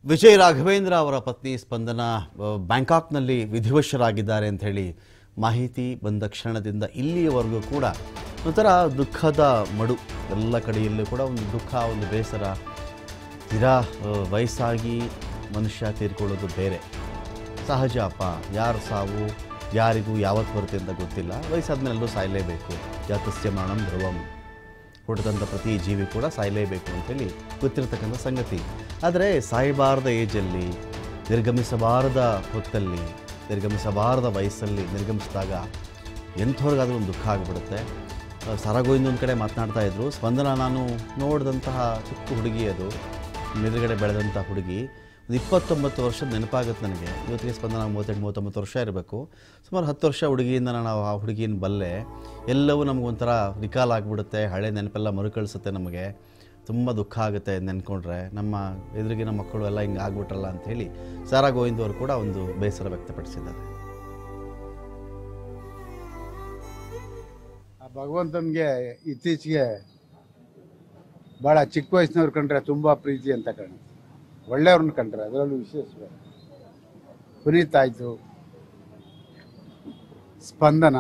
ವಿಜಯ್ ರಾಘವೇಂದ್ರ ಅವರ ಪತ್ನಿ ಸ್ಪಂದನ ಆ, ಬ್ಯಾಂಕಾಕ್ನಲ್ಲಿ ವಿಧಿವಶರಾಗಿದ್ದಾರೆ ಅಂತ ಹೇಳಿ ಮಾಹಿತಿ ಬಂದ ಕ್ಷಣದಿಂದ ಇಲ್ಲಿಯವರೆಗೂ ಕೂಡ ಒಂಥರ ದುಃಖದ ಮಡು ಎಲ್ಲ ಕಡೆಯಲ್ಲೂ ಕೂಡ ಒಂದು ದುಃಖ ಒಂದು ಬೇಸರ ತೀರಾ ಆ, ವಯಸ್ಸಾಗಿ ಮನುಷ್ಯ ತೀರ್ಕೊಳ್ಳೋದು ಬೇರೆ ಸಹಜ ಅಪ್ಪ ಯಾರ ಸಾವು ಯಾರಿಗೂ ಯಾವತ್ತು ಬರುತ್ತೆ ಅಂತ ಗೊತ್ತಿಲ್ಲ ವಯಸ್ಸಾದ್ಮೇಲೆ ಎಲ್ಲರೂ ಸಾಯಲೇಬೇಕು ಜಾತಸ್ಯ ಮರಣಂ ಧ್ರುವಂ ಹುಟ್ಟಿದಂಥ ಪ್ರತಿ ಜೀವಿ ಕೂಡ ಸಾಯಲೇಬೇಕು ಅಂತೇಳಿ ಗೊತ್ತಿರತಕ್ಕಂಥ ಸಂಗತಿ ಆದರೆ ಸಾಯಬಾರದ ಏಜಲ್ಲಿ ನಿರ್ಗಮಿಸಬಾರದ ಹೊತ್ತಲ್ಲಿ ನಿರ್ಗಮಿಸಬಾರದ ವಯಸ್ಸಲ್ಲಿ ನಿರ್ಗಮಿಸಿದಾಗ ಎಂಥವ್ರಿಗಾದ್ರೂ ಒಂದು ದುಃಖ ಆಗಿಬಿಡುತ್ತೆ ಸರಗೋಯಿಂದ ಒಂದು ಕಡೆ ಮಾತನಾಡ್ತಾ ಇದ್ರು ಸ್ಪಂದನ ನಾನು ನೋಡಿದಂತಹ ಚಿಕ್ಕ ಹುಡುಗಿ ಅದು ಎದುರುಗಡೆ ಬೆಳೆದಂಥ ಹುಡುಗಿ ಒಂದು ಇಪ್ಪತ್ತೊಂಬತ್ತು ವರ್ಷದ ನೆನಪಾಗುತ್ತೆ ನನಗೆ ಇವತ್ತಿಗೆ ಸ್ಪಂದನ ಮೂವತ್ತೆಂಟು ಮೂವತ್ತೊಂಬತ್ತು ವರ್ಷ ಇರಬೇಕು ಸುಮಾರು ಹತ್ತು ವರ್ಷ ಹುಡುಗಿಯಿಂದ ನಾನು ಆ ಹುಡುಗಿನ ಬಲ್ಲೆ ಎಲ್ಲವೂ ನಮಗೊಂಥರ ರಿಕಾಲ್ ಆಗಿಬಿಡುತ್ತೆ ಹಳೆ ನೆನಪೆಲ್ಲ ಮರುಕಳಿಸುತ್ತೆ ನಮಗೆ ತುಂಬ ದುಃಖ ಆಗುತ್ತೆ ನೆನ್ಕೊಂಡ್ರೆ ನಮ್ಮ ಎದುರಿಗಿನ ಮಕ್ಕಳು ಎಲ್ಲ ಹಿಂಗೆ ಆಗ್ಬಿಟ್ರಲ್ಲ ಅಂಥೇಳಿ ಸಾರಾ ಗೋವಿಂದ್ ಅವರು ಕೂಡ ಒಂದು ಬೇಸರ ವ್ಯಕ್ತಪಡಿಸಿದ್ದಾರೆ ಆ ಭಗವಂತನಿಗೆ ಇತ್ತೀಚೆಗೆ ಭಾಳ ಚಿಕ್ಕ ವಯಸ್ಸಿನವ್ರು ಕಂಡ್ರೆ ತುಂಬ ಪ್ರೀತಿ ಅಂತ ಕಾಣುತ್ತೆ ಒಳ್ಳೆಯವ್ರನ್ನ ಕಂಡ್ರೆ ಅದರಲ್ಲೂ ವಿಶೇಷವಾಗಿ ಪುನೀತ್ ಆಯಿತು ಸ್ಪಂದನ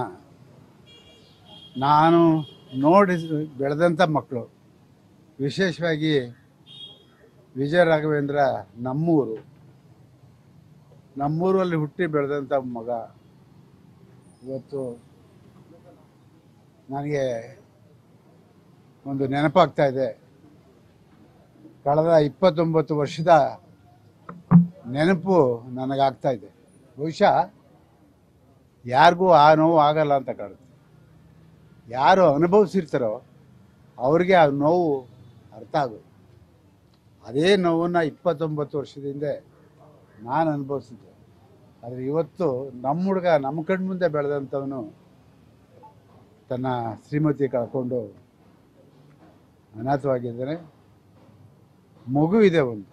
ನಾನು ನೋಡಿ ಬೆಳೆದಂಥ ಮಕ್ಕಳು ವಿಶೇಷವಾಗಿ ವಿಜಯ ರಾಘವೇಂದ್ರ ನಮ್ಮೂರು ನಮ್ಮೂರಲ್ಲಿ ಹುಟ್ಟಿ ಬೆಳೆದಂಥ ಮಗ ಇವತ್ತು ನನಗೆ ಒಂದು ನೆನಪಾಗ್ತಾ ಇದೆ ಕಳೆದ ಇಪ್ಪತ್ತೊಂಬತ್ತು ವರ್ಷದ ನೆನಪು ನನಗಾಗ್ತಾ ಇದೆ ಬಹುಶಃ ಯಾರಿಗೂ ಆ ನೋವು ಆಗಲ್ಲ ಅಂತ ಕಾಣುತ್ತೆ ಯಾರು ಅನುಭವಿಸಿರ್ತಾರೋ ಅವ್ರಿಗೆ ಆ ನೋವು ಅರ್ಥ ಆಗೋದು ಅದೇ ನೋವನ್ನು ಇಪ್ಪತ್ತೊಂಬತ್ತು ವರ್ಷದಿಂದ ನಾನು ಅನುಭವಿಸಿದ್ದೆ ಆದರೆ ಇವತ್ತು ನಮ್ಮ ಹುಡುಗ ನಮ್ಮ ಕಣ್ಮುಂದೆ ಬೆಳೆದಂಥವನು ತನ್ನ ಶ್ರೀಮತಿ ಕಳ್ಕೊಂಡು ಅನಾಥವಾಗಿದ್ದಾನೆ ಮಗು ಇದೆ ಒಂದು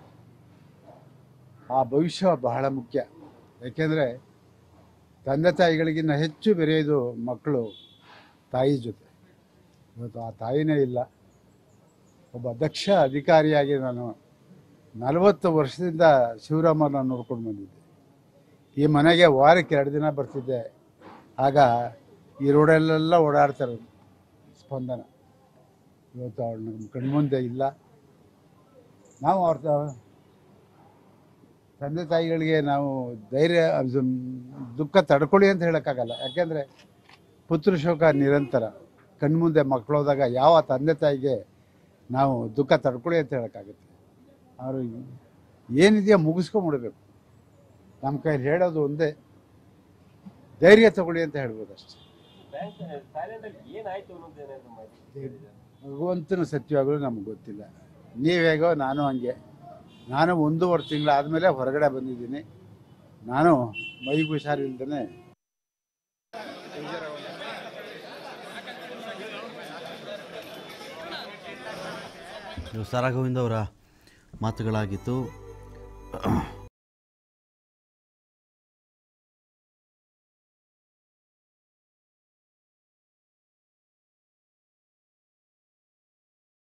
ಆ ಭವಿಷ್ಯ ಬಹಳ ಮುಖ್ಯ ಯಾಕೆಂದರೆ ತಂದೆ ತಾಯಿಗಳಿಗಿಂತ ಹೆಚ್ಚು ಬೆರೆಯೋದು ಮಕ್ಕಳು ತಾಯಿ ಜೊತೆ ಇವತ್ತು ಆ ತಾಯಿನೇ ಇಲ್ಲ ಒಬ್ಬ ದಕ್ಷ ಅಧಿಕಾರಿಯಾಗಿ ನಾನು ನಲವತ್ತು ವರ್ಷದಿಂದ ಶಿವರಾಮನ ನೋಡ್ಕೊಂಡು ಬಂದಿದ್ದೆ ಈ ಮನೆಗೆ ವಾರಕ್ಕೆ ಎರಡು ದಿನ ಬರ್ತಿದ್ದೆ ಆಗ ಈ ರೋಡಲ್ಲೆಲ್ಲ ಓಡಾಡ್ತಾರೆ ಸ್ಪಂದನ ಇವತ್ತು ಅವಳು ನಮ್ಮ ಕಣ್ಮುಂದೆ ಇಲ್ಲ ನಾವು ಅವ್ರ ತ- ತಂದೆ ತಾಯಿಗಳಿಗೆ ನಾವು ಧೈರ್ಯ ಅದು ದುಃಖ ತಡ್ಕೊಳ್ಳಿ ಅಂತ ಹೇಳೋಕ್ಕಾಗಲ್ಲ ಯಾಕೆಂದರೆ ಪುತ್ರ ಶೋಕ ನಿರಂತರ ಕಣ್ಮುಂದೆ ಮಕ್ಕಳೋದಾಗ ಯಾವ ತಂದೆ ತಾಯಿಗೆ ನಾವು ದುಃಖ ತಡ್ಕೊಳ್ಳಿ ಅಂತ ಹೇಳೋಕ್ಕಾಗುತ್ತೆ ಅವರು ಏನಿದೆಯೋ ಮುಗಿಸ್ಕೊಂಬಿಡ್ಬೇಕು ನಮ್ಮ ಕೈಲಿ ಹೇಳೋದು ಒಂದೇ ಧೈರ್ಯ ತಗೊಳ್ಳಿ ಅಂತ ಹೇಳ್ಬೋದು ಅಷ್ಟೇ ಭಗವಂತನ ಸತ್ಯವಾಗಲೂ ನಮ್ಗೆ ಗೊತ್ತಿಲ್ಲ ನೀವೇಗೋ ನಾನು ಹಂಗೆ ನಾನು ಒಂದೂವರೆ ತಿಂಗಳು ಆದಮೇಲೆ ಹೊರಗಡೆ ಬಂದಿದ್ದೀನಿ ನಾನು ಮೈಗೆ ಹುಷಾರಿಲ್ದೇ ಇದು ಸಾರಾ ಗೋವಿಂದ್ ಅವರ ಮಾತುಗಳಾಗಿತ್ತು